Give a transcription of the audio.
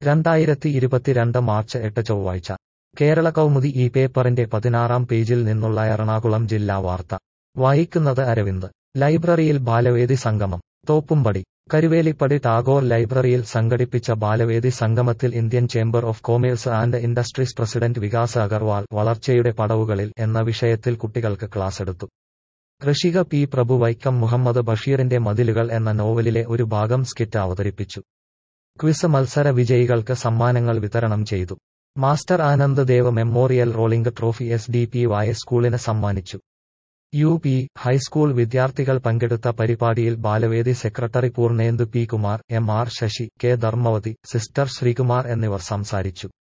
രണ്ടായിരത്തി ഇരുപത്തിരണ്ട് മാർച്ച് എട്ട് ചൊവ്വാഴ്ച കേരള കൗമുദി ഈ പേപ്പറിന്റെ പതിനാറാം പേജിൽ നിന്നുള്ള എറണാകുളം ജില്ലാ വാർത്ത വായിക്കുന്നത് അരവിന്ദ് ലൈബ്രറിയിൽ ബാലവേദി സംഗമം തോപ്പുംപടി കരുവേലിപ്പടി ടാഗോർ ലൈബ്രറിയിൽ സംഘടിപ്പിച്ച ബാലവേദി സംഗമത്തിൽ Indian chamber of commerce and industries president Vikas Agarwal വളർച്ചയുടെ പടവുകളിൽ എന്ന വിഷയത്തിൽ കുട്ടികൾക്ക് ക്ലാസെടുത്തു ഋഷിക പി പ്രഭു വൈക്കം മുഹമ്മദ് ബഷീറിന്റെ മതിലുകൾ എന്ന നോവലിലെ ഒരു ഭാഗം സ്കിറ്റ് അവതരിപ്പിച്ചു ക്വിസ് മത്സര വിജയികൾക്ക് സമ്മാനങ്ങൾ വിതരണം ചെയ്തു master Anand Dev memorial rolling trophy S D P Y സ്കൂളിന് സമ്മാനിച്ചു യു പി ഹൈസ്കൂൾ വിദ്യാർത്ഥികൾ പങ്കെടുത്ത പരിപാടിയിൽ Balavedi secretary Poornendu P Kumar M R Sasi K Dharmavathi sister Sreekumar എന്നിവർ സംസാരിച്ചു